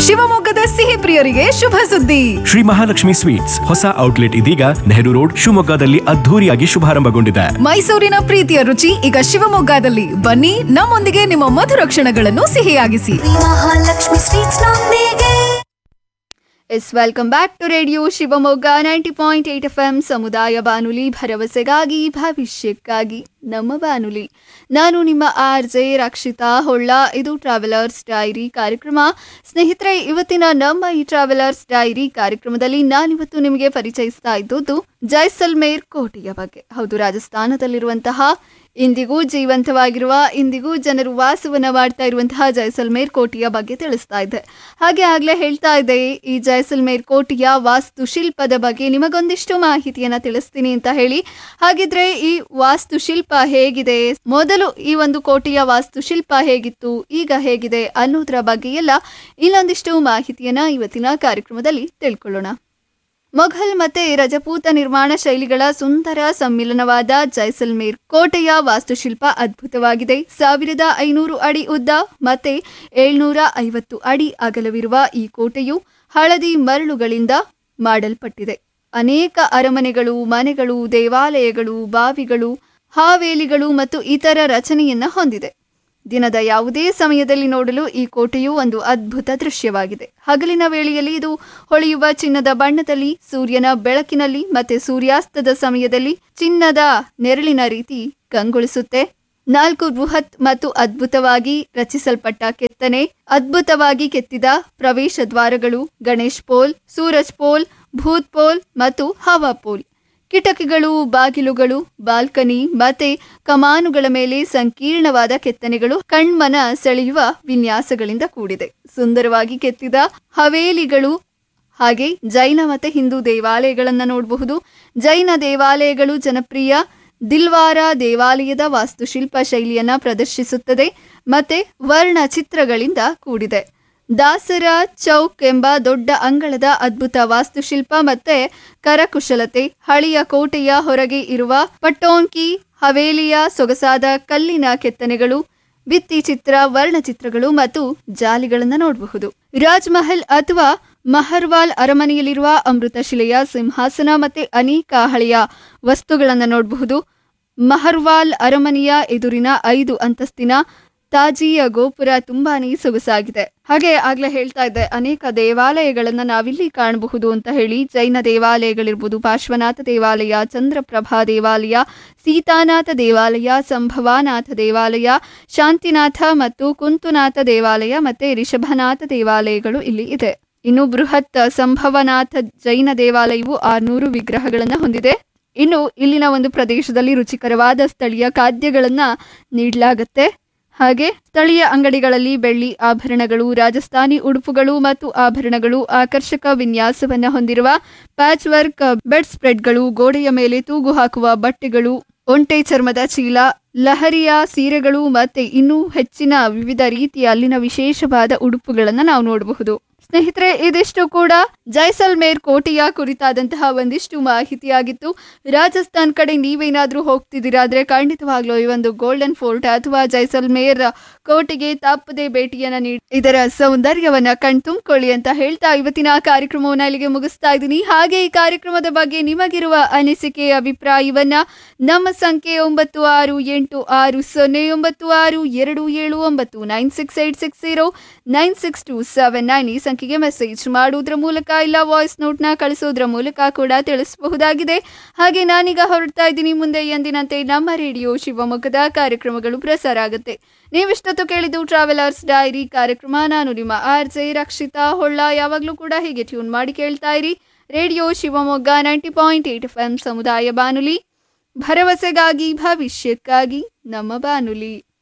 ಶಿವಮೊಗ್ಗದ ಸಿಹಿ ಪ್ರಿಯರಿಗೆ ಶುಭ ಸುದ್ದಿ ಶ್ರೀ ಮಹಾಲಕ್ಷ್ಮಿ ಸ್ವೀಟ್ಸ್ ಹೊಸ ಔಟ್ಲೆಟ್ ಇದೀಗ ನೆಹರು ರೋಡ್ ಶಿವಮೊಗ್ಗದಲ್ಲಿ ಅದ್ಧೂರಿಯಾಗಿ ಶುಭಾರಂಭಗೊಂಡಿದೆ ಮೈಸೂರಿನ ಪ್ರೀತಿಯ ರುಚಿ ಈಗ ಶಿವಮೊಗ್ಗದಲ್ಲಿ ಬನ್ನಿ ನಮ್ಮೊಂದಿಗೆ ನಿಮ್ಮ ಮಧುರ ಕ್ಷಣಗಳನ್ನು ಸಿಹಿಯಾಗಿಸಿ ಮಹಾಲಕ್ಷ್ಮಿ ಸ್ವೀಟ್ಸ್ ನೊಂದಿಗೆ yes welcome back to radio Shivamogga ninety point eight F M ಸಮುದಾಯ ಬಾನುಲಿ ಭರವಸೆಗಾಗಿ ಭವಿಷ್ಯಕ್ಕಾಗಿ ನಮ್ಮ ಬಾನುಲಿ ನಾನು ನಿಮ್ಮ ಆರ್ ಜೆ ರಕ್ಷಿತಾ ಹೊಳ್ಳ ಇದು ಟ್ರಾವೆಲರ್ಸ್ ಡೈರಿ ಕಾರ್ಯಕ್ರಮ ಸ್ನೇಹಿತರೆ ಇವತ್ತಿನ ನಮ್ಮ ಈ ಟ್ರಾವೆಲರ್ಸ್ ಡೈರಿ ಕಾರ್ಯಕ್ರಮದಲ್ಲಿ ನಾನಿವತ್ತು ನಿಮಗೆ ಪರಿಚಯಿಸ್ತಾ ಇದ್ದದ್ದು ಜೈಸಲ್ಮೇರ್ ಕೋಟೆಯ ಬಗ್ಗೆ ಹೌದು ರಾಜಸ್ಥಾನದಲ್ಲಿರುವಂತಹ ಇಂದಿಗೂ ಜೀವಂತವಾಗಿರುವ ಇಂದಿಗೂ ಜನರು ವಾಸವನ್ನ ಮಾಡ್ತಾ ಇರುವಂತಹ ಜೈಸಲ್ಮೇರ್ ಕೋಟೆಯ ಬಗ್ಗೆ ತಿಳಿಸ್ತಾ ಇದ್ದೆ ಹಾಗೆ ಆಗ್ಲೇ ಹೇಳ್ತಾ ಇದ್ದೆ ಈ ಜೈಸಲ್ಮೇರ್ ಕೋಟೆಯ ವಾಸ್ತುಶಿಲ್ಪದ ಬಗ್ಗೆ ನಿಮಗೊಂದಿಷ್ಟು ಮಾಹಿತಿಯನ್ನ ತಿಳಿಸ್ತೀನಿ ಅಂತ ಹೇಳಿ ಹಾಗಿದ್ರೆ ಈ ವಾಸ್ತುಶಿಲ್ಪ ಹೇಗಿದೆ ಮೊದಲು ಈ ಒಂದು ಕೋಟೆಯ ವಾಸ್ತುಶಿಲ್ಪ ಹೇಗಿತ್ತು ಈಗ ಹೇಗಿದೆ ಅನ್ನೋದ್ರ ಬಗ್ಗೆ ಎಲ್ಲ ಇನ್ನೊಂದಿಷ್ಟು ಮಾಹಿತಿಯನ್ನ ಇವತ್ತಿನ ಕಾರ್ಯಕ್ರಮದಲ್ಲಿ ತಿಳ್ಕೊಳ್ಳೋಣ ಮೊಘಲ್ ಮತ್ತೆ ರಜಪೂತ ನಿರ್ಮಾಣ ಶೈಲಿಗಳ ಸುಂದರ ಸಮ್ಮಿಲನವಾದ ಜೈಸಲ್ಮೇರ್ ಕೋಟೆಯ ವಾಸ್ತುಶಿಲ್ಪ ಅದ್ಭುತವಾಗಿದೆ ಸಾವಿರದ ಐನೂರು ಅಡಿ ಉದ್ದ ಮತ್ತೆ ಏಳ್ನೂರ ಐವತ್ತು ಅಡಿ ಅಗಲವಿರುವ ಈ ಕೋಟೆಯು ಹಳದಿ ಮರಳುಗಳಿಂದ ಮಾಡಲ್ಪಟ್ಟಿದೆ ಅನೇಕ ಅರಮನೆಗಳು ಮನೆಗಳು ದೇವಾಲಯಗಳು ಬಾವಿಗಳು ಹಾವೇಲಿಗಳು ಮತ್ತು ಇತರ ರಚನೆಯನ್ನ ಹೊಂದಿದೆ ದಿನದ ಯಾವುದೇ ಸಮಯದಲ್ಲಿ ನೋಡಲು ಈ ಕೋಟೆಯು ಒಂದು ಅದ್ಭುತ ದೃಶ್ಯವಾಗಿದೆ ಹಗಲಿನ ವೇಳೆಯಲ್ಲಿ ಇದು ಹೊಳೆಯುವ ಚಿನ್ನದ ಬಣ್ಣದಲ್ಲಿ ಸೂರ್ಯನ ಬೆಳಕಿನಲ್ಲಿ ಮತ್ತೆ ಸೂರ್ಯಾಸ್ತದ ಸಮಯದಲ್ಲಿ ಚಿನ್ನದ ನೆರಳಿನ ರೀತಿ ಕಂಗೊಳಿಸುತ್ತೆ ನಾಲ್ಕು ಬೃಹತ್ ಮತ್ತು ಅದ್ಭುತವಾಗಿ ರಚಿಸಲ್ಪಟ್ಟ ಕೆತ್ತನೆ ಅದ್ಭುತವಾಗಿ ಕೆತ್ತಿದ ಪ್ರವೇಶ ದ್ವಾರಗಳು ಗಣೇಶ್ ಪೋಲ್ ಸೂರಜ್ ಪೋಲ್ ಭೂತ್ ಪೋಲ್ ಮತ್ತು ಹವಾ ಪೋಲ್ ಕಿಟಕಿಗಳು ಬಾಗಿಲುಗಳು ಬಾಲ್ಕನಿ ಮತ್ತೆ ಕಮಾನುಗಳ ಮೇಲೆ ಸಂಕೀರ್ಣವಾದ ಕೆತ್ತನೆಗಳು ಕಣ್ಮನ ಸೆಳೆಯುವ ವಿನ್ಯಾಸಗಳಿಂದ ಕೂಡಿದೆ ಸುಂದರವಾಗಿ ಕೆತ್ತಿದ ಹವೇಲಿಗಳು ಹಾಗೆ ಜೈನ ಮತ್ತೆ ಹಿಂದೂ ದೇವಾಲಯಗಳನ್ನ ನೋಡಬಹುದು ಜೈನ ದೇವಾಲಯಗಳು ಜನಪ್ರಿಯ ದಿಲ್ವಾರ ದೇವಾಲಯದ ವಾಸ್ತುಶಿಲ್ಪ ಶೈಲಿಯನ್ನ ಪ್ರದರ್ಶಿಸುತ್ತದೆ ಮತ್ತೆ ವರ್ಣ ಚಿತ್ರಗಳಿಂದ ಕೂಡಿದೆ ದಾಸರ ಚೌಕ್ ಎಂಬ ದೊಡ್ಡ ಅಂಗಳದ ಅದ್ಭುತ ವಾಸ್ತುಶಿಲ್ಪ ಮತ್ತೆ ಕರಕುಶಲತೆ ಹಳಿಯ ಕೋಟೆಯ ಹೊರಗೆ ಇರುವ ಪಟ್ಟೋಂಕಿ ಹವೇಲಿಯ ಸೊಗಸಾದ ಕಲ್ಲಿನ ಕೆತ್ತನೆಗಳು ಭಿತ್ತಿ ಚಿತ್ರ ವರ್ಣಚಿತ್ರಗಳು ಮತ್ತು ಜಾಲಿಗಳನ್ನು ನೋಡಬಹುದು ರಾಜ್ ಮಹಲ್ ಅಥವಾ ಮಹರ್ವಾಲ್ ಅರಮನೆಯಲ್ಲಿರುವ ಅಮೃತಶಿಲೆಯ ಸಿಂಹಾಸನ ಮತ್ತೆ ಅನೇಕ ಹಳೆಯ ವಸ್ತುಗಳನ್ನು ನೋಡಬಹುದು ಮಹರ್ವಾಲ್ ಅರಮನೆಯ ಎದುರಿನ ಐದು ಅಂತಸ್ತಿನ ತಾಜಿಯ ಗೋಪುರ ತುಂಬಾನೇ ಸೊಗಸಾಗಿದೆ ಹಾಗೆ ಆಗ್ಲೇ ಹೇಳ್ತಾ ಇದ್ದೆ ಅನೇಕ ದೇವಾಲಯಗಳನ್ನ ನಾವಿಲ್ಲಿ ಕಾಣಬಹುದು ಅಂತ ಹೇಳಿ ಜೈನ ದೇವಾಲಯಗಳಿರ್ಬೋದು ಪಾರ್ಶ್ವನಾಥ ದೇವಾಲಯ ಚಂದ್ರಪ್ರಭಾ ದೇವಾಲಯ ಸೀತಾನಾಥ ದೇವಾಲಯ ಸಂಭವಾನಾಥ ದೇವಾಲಯ ಶಾಂತಿನಾಥ ಮತ್ತು ಕುಂತುನಾಥ ದೇವಾಲಯ ಮತ್ತೆ ರಿಷಭನಾಥ ದೇವಾಲಯಗಳು ಇಲ್ಲಿ ಇದೆ ಇನ್ನು ಬೃಹತ್ ಸಂಭವನಾಥ ಜೈನ ದೇವಾಲಯವು ಆರ್ನೂರು ವಿಗ್ರಹಗಳನ್ನು ಹೊಂದಿದೆ ಇನ್ನು ಇಲ್ಲಿನ ಒಂದು ಪ್ರದೇಶದಲ್ಲಿ ರುಚಿಕರವಾದ ಸ್ಥಳೀಯ ಖಾದ್ಯಗಳನ್ನ ನೀಡಲಾಗತ್ತೆ ಹಾಗೆ ಸ್ಥಳೀಯ ಅಂಗಡಿಗಳಲ್ಲಿ ಬೆಳ್ಳಿ ಆಭರಣಗಳು ರಾಜಸ್ಥಾನಿ ಉಡುಪುಗಳು ಮತ್ತು ಆಭರಣಗಳು ಆಕರ್ಷಕ ವಿನ್ಯಾಸವನ್ನ ಹೊಂದಿರುವ ಪ್ಯಾಚ್ ವರ್ಕ್ ಬೆಡ್ ಸ್ಪ್ರೆಡ್ಗಳು ಗೋಡೆಯ ಮೇಲೆ ತೂಗು ಹಾಕುವ ಬಟ್ಟೆಗಳು ಒಂಟೆ ಚರ್ಮದ ಚೀಲ ಲಹರಿಯ ಸೀರೆಗಳು ಮತ್ತೆ ಇನ್ನೂ ಹೆಚ್ಚಿನ ವಿವಿಧ ರೀತಿಯ ಅಲ್ಲಿನ ವಿಶೇಷವಾದ ಉಡುಪುಗಳನ್ನು ನಾವು ನೋಡಬಹುದು ಸ್ನೇಹಿತರೆ ಇದಿಷ್ಟು ಕೂಡ ಜೈಸಲ್ಮೇರ್ ಕೋಟೆಯ ಕುರಿತಾದಂತಹ ಒಂದಿಷ್ಟು ಮಾಹಿತಿಯಾಗಿತ್ತು ರಾಜಸ್ಥಾನ್ ಕಡೆ ನೀವೇನಾದ್ರೂ ಹೋಗ್ತಿದ್ದೀರಾದ್ರೆ ಖಂಡಿತವಾಗ್ಲೂ ಈ ಒಂದು ಗೋಲ್ಡನ್ ಫೋರ್ಟ್ ಅಥವಾ ಜೈಸಲ್ಮೇರ್ ಕೋಟೆಗೆ ತಪ್ಪದೆ ಭೇಟಿಯನ್ನ ನೀಡಿ ಇದರ ಸೌಂದರ್ಯವನ್ನ ಕಣ್ತುಂಬಿಕೊಳ್ಳಿ ಅಂತ ಹೇಳ್ತಾ ಇವತ್ತಿನ ಕಾರ್ಯಕ್ರಮವನ್ನ ಇಲ್ಲಿಗೆ ಮುಗಿಸ್ತಾ ಇದ್ದೀನಿ ಹಾಗೆ ಈ ಕಾರ್ಯಕ್ರಮದ ಬಗ್ಗೆ ನಿಮಗಿರುವ ಅನಿಸಿಕೆ ಅಭಿಪ್ರಾಯವನ್ನ ನಮ್ಮ ಸಂಖ್ಯೆ ಒಂಬತ್ತು ಆರು ಎಂಟು ಆರು ಸೊನ್ನೆ ಒಂಬತ್ತು ಆರು ಎರಡು ಏಳು ಒಂಬತ್ತು nine six eight six zero nine six two seven nine ಈ ಸಂಖ್ಯೆಗೆ ಮೆಸೇಜ್ ಮಾಡುವುದರ ಮೂಲಕ ಇಲ್ಲ ವಾಯ್ಸ್ ನೋಟ್ನ ಕಳಿಸೋದ್ರ ಮೂಲಕ ಕೂಡ ತಿಳಿಸಬಹುದಾಗಿದೆ ಹಾಗೆ ನಾನೀಗ ಹೊರಡ್ತಾ ಇದ್ದೀನಿ ಮುಂದೆ ಎಂದಿನಂತೆ ನಮ್ಮ ರೇಡಿಯೋ ಶಿವಮೊಗ್ಗದ ಕಾರ್ಯಕ್ರಮಗಳು ಪ್ರಸಾರ ಆಗುತ್ತೆ ನೀವಿಷ್ಟೊತ್ತು ಕೇಳಿದ್ದು ಟ್ರಾವೆಲರ್ಸ್ ಡೈರಿ ಕಾರ್ಯಕ್ರಮ ನಾನು ನಿಮ್ಮ ಆರ್ ಜೆ ರಕ್ಷಿತಾ ಹೊಳ್ಳ ಯಾವಾಗಲೂ ಕೂಡ ಹೀಗೆ ಟ್ಯೂನ್ ಮಾಡಿ ಕೇಳ್ತಾ ಇರಿ radio Shivamogga ninety point eight F M ಸಮುದಾಯ ಬಾನುಲಿ ಭರವಸೆಗಾಗಿ ಭವಿಷ್ಯಕ್ಕಾಗಿ ನಮ್ಮ ಬಾನುಲಿ